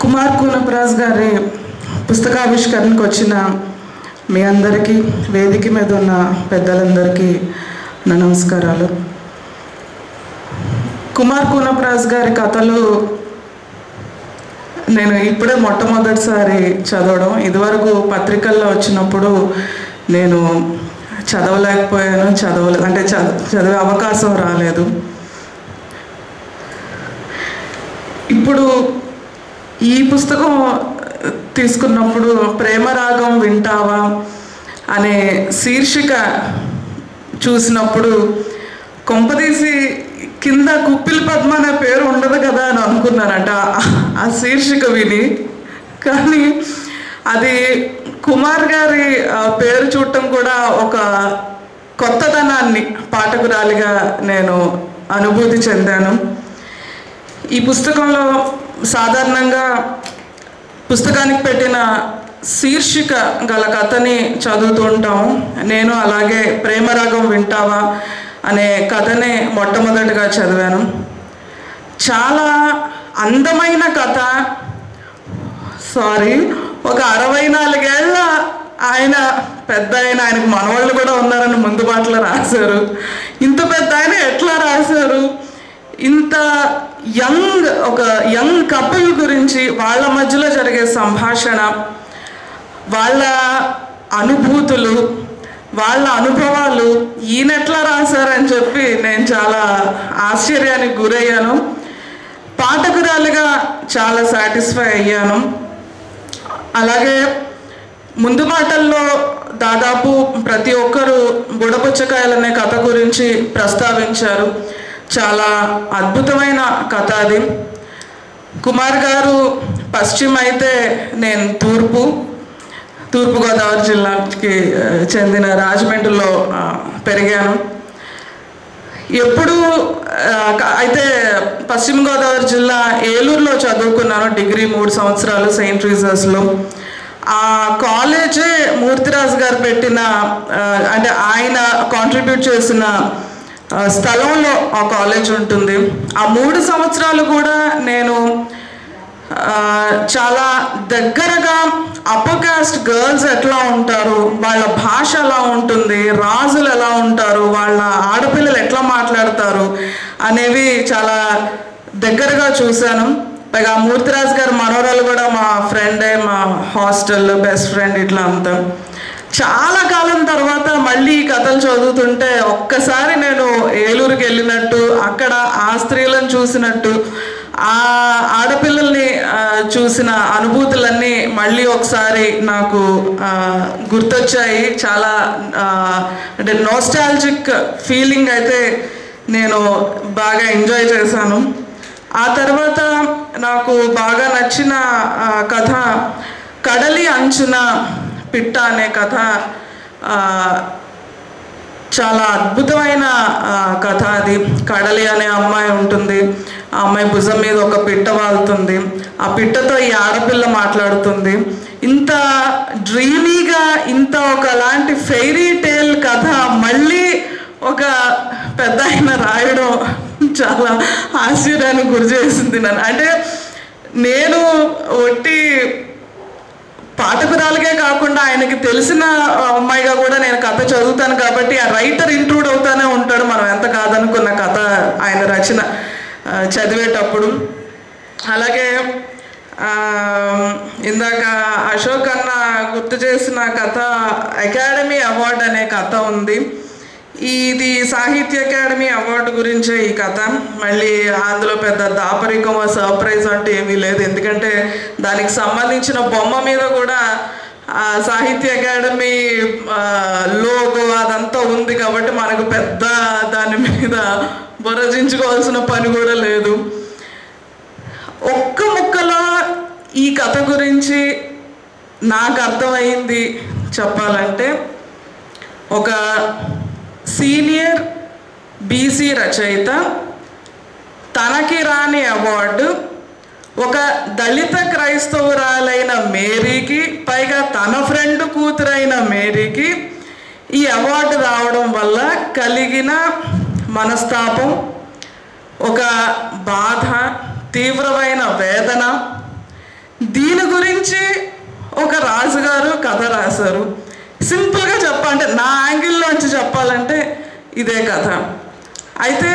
కుమార్ కూనప్రాజ్ గారి పుస్తకావిష్కరణకు వచ్చిన మీ అందరికీ వేదిక మీద ఉన్న పెద్దలందరికీ నా నమస్కారాలు కుమార్ కూనప్రాజ్ గారి కథలు నేను ఇప్పుడే మొట్టమొదటిసారి చదవడం ఇదివరకు పత్రికల్లో వచ్చినప్పుడు నేను చదవలేకపోయాను చదవలే అంటే చద చదివే అవకాశం రాలేదు ఇప్పుడు ఈ పుస్తకం తీసుకున్నప్పుడు ప్రేమరాగం వింటావా అనే శీర్షిక చూసినప్పుడు కొంపదీసి కింద కుప్పిలి పద్మ అనే పేరు ఉండదు కదా అని అనుకున్నానంట ఆ- ఆ శీర్షిక విని కానీ అది కుమార్ గారి ఆ, పేరు చూడటం కూడా ఒక కొత్తదనాన్ని పాఠకురాలిగా నేను అనుభూతి చెందాను ఈ పుస్తకంలో సాధారణంగా పుస్తకానికి పెట్టిన శీర్షిక గల కథని చదువుతూ ఉంటాం నేను అలాగే ప్రేమరాగం వింటావా అనే కథని మొట్టమొదటిగా చదివాను చాలా అందమైన కథ సారీ ఒక అరవై నాలుగేళ్ల ఆయన పెద్ద ఆయన ఆయనకు మనవాళ్ళు కూడా ఉన్నారని ముందు మాటలో రాశారు ఇంత పెద్ద ఆయన ఎట్లా రాశారు ఇంత యంగ్ ఒక యంగ్ కపుల్ గురించి వాళ్ళ మధ్యలో జరిగే సంభాషణ వాళ్ళ అనుభూతులు వాళ్ళ అనుభవాలు ఈయన ఎట్లా రాశారని చెప్పి నేను చాలా ఆశ్చర్యానికి గురయ్యాను పాఠకురాలుగా చాలా సాటిస్ఫై అయ్యాను అలాగే ముందు మాటల్లో దాదాపు ప్రతి ఒక్కరూ బుడపుచ్చకాయలనే కథ గురించి ప్రస్తావించారు చాలా అద్భుతమైన కథ అది కుమార్ గారు పశ్చిమ అయితే నేను తూర్పు తూర్పుగోదావరి జిల్లాకి ఆ, చెందిన రాజమండ్రిలో ఆ, పెరిగాను ఎప్పుడు ఆ, క- అయితే పశ్చిమ గోదావరి జిల్లా ఏలూరులో చదువుకున్నాను డిగ్రీ మూడు సంవత్సరాలు సెయింట్ రీజర్స్లో ఆ కాలేజే మూర్తిరాజు గారు పెట్టిన ఆ, అంటే ఆయన కాంట్రిబ్యూట్ చేసిన ఆ, స్థలంలో ఆ కాలేజ్ ఉంటుంది ఆ మూడు సంవత్సరాలు కూడా నేను ఆ, చాలా దగ్గరగా అప్పర్ కాస్ట్ గర్ల్స్ ఎట్లా ఉంటారు వాళ్ళ భాష ఎలా ఉంటుంది రాజులు ఎలా ఉంటారు వాళ్ళ ఆడపిల్లలు ఎట్లా మాట్లాడతారు అనేవి చాలా దగ్గరగా చూశాను పైగా మూర్తిరాజు గారు మనవరాలు కూడా మా ఫ్రెండే మా హాస్టల్ బెస్ట్ ఫ్రెండ్ ఇట్లా అంతా చాలా కాలం తర్వాత మళ్ళీ ఈ కథలు చదువుతుంటే ఒక్కసారి నేను ఏలూరుకి వెళ్ళినట్టు అక్కడ ఆ స్త్రీలను చూసినట్టు ఆ ఆడపిల్లల్ని ఆ, చూసిన అనుభూతులన్నీ మళ్ళీ ఒకసారి నాకు ఆ, గుర్తొచ్చాయి చాలా ఆ, అంటే నోస్టాలజిక్ ఫీలింగ్ అయితే నేను బాగా ఎంజాయ్ చేశాను ఆ తర్వాత నాకు బాగా నచ్చిన ఆ, కథ కడలి అంచున పిట్ట అనే కథ ఆ, చాలా అద్భుతమైన ఆ, కథ అది కడలి అనే అమ్మాయి ఉంటుంది ఆ అమ్మాయి భుజం మీద ఒక పిట్ట వాలుతుంది ఆ పిట్టతో ఈ ఆడపిల్ల మాట్లాడుతుంది ఇంత డ్రీమీగా ఇంత ఒకలాంటి ఫెయిరీ టేల్ కథ మళ్ళీ ఒక పెద్ద ఆయన రాయడం చాలా ఆశ్చర్యానికి గురి చేసింది నన్ను అంటే నేను ఒట్టి పాఠకురాలుగే కాకుండా ఆయనకి తెలిసిన అమ్మాయిగా కూడా నేను కథ చదువుతాను కాబట్టి ఆ రైటర్ ఇంక్లూడ్ అవుతానే ఉంటాడు మనం ఎంత కాదనుకున్న కథ ఆయన రచన ఆ, చదివేటప్పుడు అలాగే ఆ, ఇందాక అశోక్ అన్న గుర్తు చేసిన కథ అకాడమీ అవార్డ్ అనే కథ ఉంది ఇది సాహిత్య అకాడమీ అవార్డు గురించే ఈ కథ మళ్ళీ అందులో పెద్ద దాపరికం సర్ప్రైజ్ అంటే ఏమీ లేదు ఎందుకంటే దానికి సంబంధించిన బొమ్మ మీద కూడా ఆ సాహిత్య అకాడమీ లోగో అదంతా ఉంది కాబట్టి మనకు పెద్ద దాని మీద బురజించుకోవాల్సిన పని కూడా లేదు ఒక్క ముక్కలో ఈ కథ గురించి నాకు అర్థమైంది చెప్పాలంటే ఒక సీనియర్ బీసీ రచయిత తనకి రాని అవార్డు ఒక దళిత క్రైస్తవురాలైన మేరీకి పైగా తన ఫ్రెండ్ కూతురైన మేరీకి ఈ అవార్డు రావడం వల్ల కలిగిన మనస్తాపం ఒక బాధ తీవ్రమైన వేదన దీని గురించి ఒక రాజుగారు కథ రాశారు సింపుల్గా చెప్పాలంటే నా యాంగిల్లోంచి చెప్పాలంటే ఇదే కథ అయితే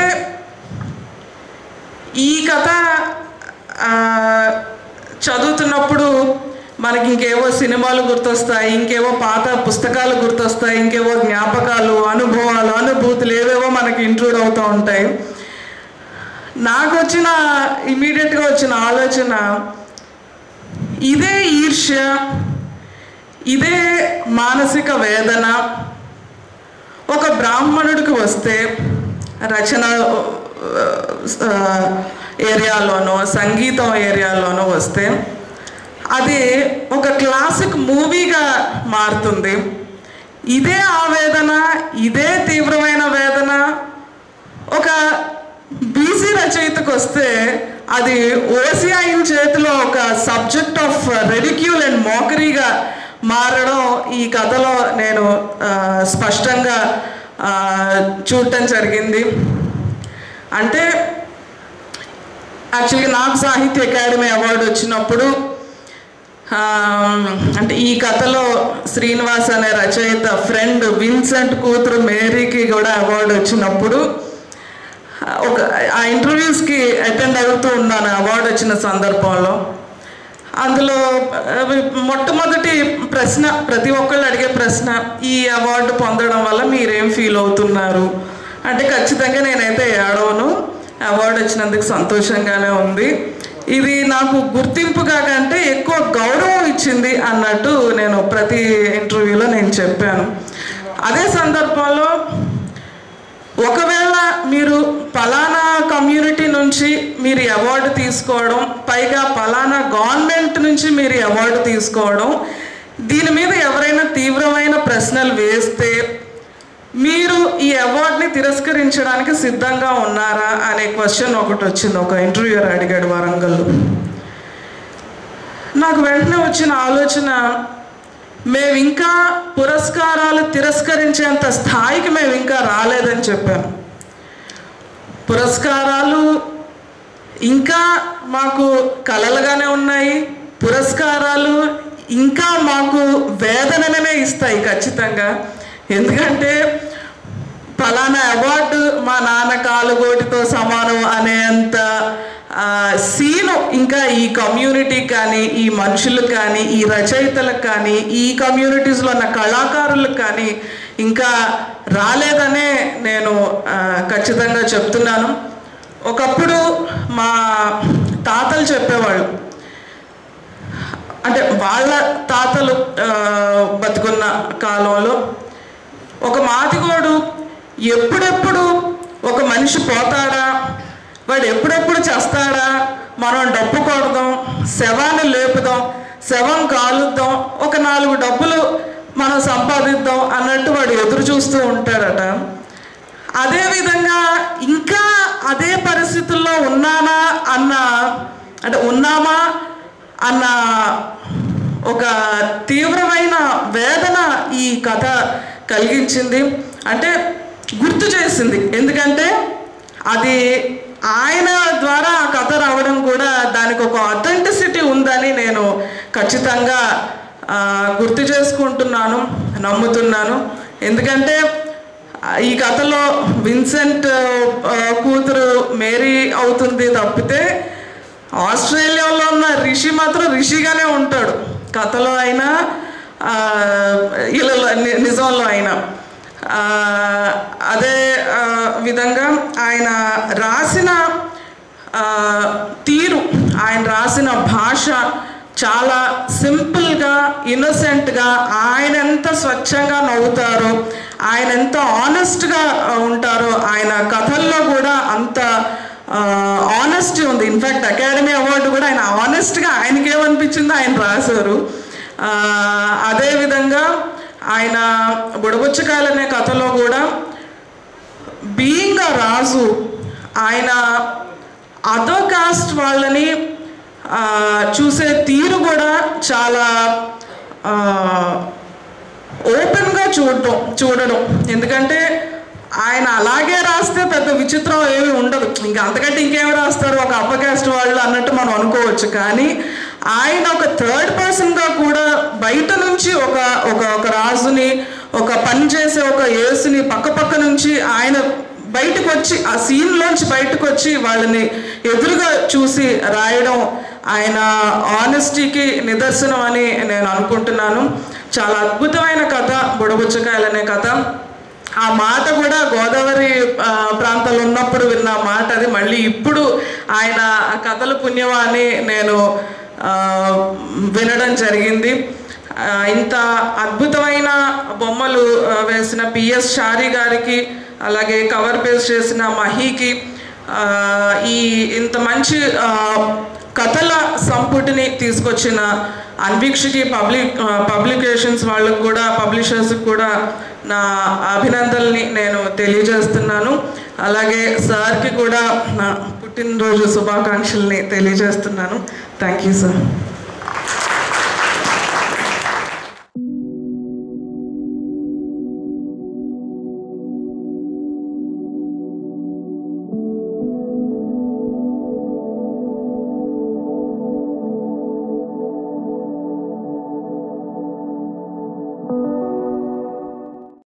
ఈ కథ ఆ, చదువుతున్నప్పుడు మనకి ఇంకేవో సినిమాలు గుర్తొస్తాయి ఇంకేవో పాత పుస్తకాలు గుర్తొస్తాయి ఇంకేవో జ్ఞాపకాలు అనుభవాలు అనుభూతులు ఏవేవో మనకి ఇంట్రూడ్ అవుతూ ఉంటాయి నాకు వచ్చిన ఇమీడియట్గా వచ్చిన ఆలోచన ఇదే ఈర్ష్య ఇదే మానసిక వేదన ఒక బ్రాహ్మణుడికి వస్తే రచన ఆ, ఏరియాలోనో సంగీతం ఏరియాలోనో వస్తే అది ఒక క్లాసిక్ మూవీగా మారుతుంది ఇదే ఆవేదన ఇదే తీవ్రమైన వేదన ఒక బీసీ రచయితకు వస్తే అది ఓసిఐన్ చేతిలో ఒక సబ్జెక్ట్ ఆఫ్ రెడిక్యూల్ అండ్ మోకరీగా మారడం ఈ కథలో నేను ఆ, స్పష్టంగా ఆ, చూడటం జరిగింది అంటే యాక్చువల్గా నాకు సాహిత్య అకాడమీ అవార్డు వచ్చినప్పుడు ఆ, అంటే ఈ కథలో శ్రీనివాస్ అనే రచయిత ఫ్రెండ్ విన్సెంట్ కూతురు మేరీకి కూడా అవార్డు వచ్చినప్పుడు ఒక ఆ ఇంటర్వ్యూస్కి అటెండ్ అవుతూ ఉన్నాను అవార్డు వచ్చిన సందర్భంలో అందులో అవి మొట్టమొదటి ప్రశ్న ప్రతి ఒక్కళ్ళు అడిగే ప్రశ్న ఈ అవార్డు పొందడం వల్ల మీరేం ఫీల్ అవుతున్నారు అంటే ఖచ్చితంగా నేనైతే ఏడవను అవార్డు వచ్చినందుకు సంతోషంగానే ఉంది ఇది నాకు గుర్తింపుగా కంటే ఎక్కువ గౌరవం ఇచ్చింది అన్నట్టు నేను ప్రతి ఇంటర్వ్యూలో నేను చెప్పాను అదే సందర్భంలో ఒకవేళ మీరు పలానా కమ్యూనిటీ నుంచి మీరు అవార్డు తీసుకోవడం పైగా పలానా గవర్నమెంట్ నుంచి మీరు అవార్డు తీసుకోవడం దీని మీద ఎవరైనా తీవ్రమైన ప్రశ్నలు వేస్తే మీరు ఈ అవార్డుని తిరస్కరించడానికి సిద్ధంగా ఉన్నారా అనే క్వశ్చన్ ఒకటి వచ్చింది ఒక ఇంటర్వ్యూర్ అడిగాడు వరంగల్లో నాకు వెంటనే వచ్చిన ఆలోచన మేము ఇంకా పురస్కారాలు తిరస్కరించేంత స్థాయికి మేము ఇంకా రాలేదని చెప్పాను పురస్కారాలు ఇంకా మాకు కలలుగానే ఉన్నాయి పురస్కారాలు ఇంకా మాకు వేదననే ఇస్తాయి ఖచ్చితంగా ఎందుకంటే ఫలానా అవార్డు మా నాన్న కాలుగోటితో సమానం అనేంత ఆ, సీను ఇంకా ఈ కమ్యూనిటీకి కానీ ఈ మనుషులకు కానీ ఈ రచయితలకు కానీ ఈ కమ్యూనిటీస్లో ఉన్న కళాకారులకు కానీ ఇంకా రాలేదనే నేను ఆ, ఖచ్చితంగా చెప్తున్నాను ఒకప్పుడు మా తాతలు చెప్పేవాళ్ళు అంటే వాళ్ళ తాతలు ఆ, బతుకున్న కాలంలో ఒక మాదిగోడు ఎప్పుడెప్పుడు ఒక మనిషి పోతాడా వాడు ఎప్పుడెప్పుడు చేస్తాడా మనం డబ్బు కొడదాం శవాన్ని లేపుదాం శవం కాలుద్దాం ఒక నాలుగు డబ్బులు మనం సంపాదిద్దాం అన్నట్టు వాడు ఎదురు చూస్తూ ఉంటాడట అదేవిధంగా ఇంకా అదే పరిస్థితుల్లో ఉన్నానా అన్న అంటే ఉన్నామా అన్న ఒక తీవ్రమైన వేదన ఈ కథ కలిగించింది అంటే గుర్తు చేసింది ఎందుకంటే అది ఆయన ద్వారా ఆ కథ రావడం కూడా దానికి ఒక అథెంటిసిటీ ఉందని నేను ఖచ్చితంగా ఆ, గుర్తు చేసుకుంటున్నాను నమ్ముతున్నాను ఎందుకంటే ఆ, ఈ కథలో విన్సెంట్ ఆ, కూతురు మేరీ అవుతుంది తప్పితే ఆస్ట్రేలియాలో ఉన్న రిషి మాత్రం రిషిగానే ఉంటాడు కథలో అయినా ఆ, ఇళ్ళలో ని- నిజంలో అయినా ఆ, అదే ఆ, విధంగా ఆయన రాసిన ఆ, తీరు ఆయన రాసిన భాష చాలా సింపుల్గా ఇన్నోసెంట్గా ఆయన ఎంత స్వచ్ఛంగా నవ్వుతారో ఆయన ఎంత ఆనెస్ట్గా ఉంటారో ఆయన కథల్లో కూడా అంత ఆనెస్టీ ఉంది ఇన్ఫ్యాక్ట్ అకాడమీ అవార్డు కూడా ఆయన ఆనెస్ట్గా ఆయనకి ఏమనిపించిందో ఆయన రాశారు ఆ, అదేవిధంగా ఆయన బుడబుచ్చకాయలు అనే కథలో కూడా బీయింగ్ అ రాజు ఆయన అదో కాస్ట్ వాళ్ళని ఆ, చూసే తీరు కూడా చాలా ఓపెన్గా చూడటం చూడడం ఎందుకంటే ఆయన అలాగే రాస్తే పెద్ద విచిత్రం ఏమీ ఉండదు ఇంకా అంతకంటే ఇంకేమి రాస్తారు ఒక అప్పర్ కాస్ట్ వాళ్ళు అన్నట్టు మనం అనుకోవచ్చు కానీ ఆయన ఒక థర్డ్ పర్సన్గా కూడా బయట నుంచి ఒక ఒక ఒక రాజుని ఒక పని చేసే ఒక యేసుని పక్క పక్క నుంచి ఆయన బయటకు వచ్చి ఆ సీన్లోంచి బయటకు వచ్చి వాళ్ళని ఎదురుగా చూసి రాయడం ఆయన ఆనెస్టీకి నిదర్శనం అని నేను అనుకుంటున్నాను చాలా అద్భుతమైన కథ బుడబుచ్చకాయలు అనే కథ ఆ మాట కూడా గోదావరి ఆ, ప్రాంతంలో ఉన్నప్పుడు విన్న మాట అది మళ్ళీ ఇప్పుడు ఆయన ఆ కథల పుణ్యమా అని నేను ఆ, వినడం జరిగింది ఆ, ఇంత అద్భుతమైన బొమ్మలు ఆ, వేసిన పిఎస్ షారి గారికి అలాగే కవర్ పేస్ట్ చేసిన మహీకి ఆ, ఈ ఇంత మంచి ఆ, కథల సంపుటిని తీసుకొచ్చిన అన్వీక్షకి పబ్లిక్ పబ్లికేషన్స్ వాళ్ళకు కూడా పబ్లిషర్స్కి కూడా నా అభినందనల్ని నేను తెలియజేస్తున్నాను అలాగే సార్కి కూడా నా పుట్టినరోజు శుభాకాంక్షల్ని తెలియజేస్తున్నాను థ్యాంక్ యూ సార్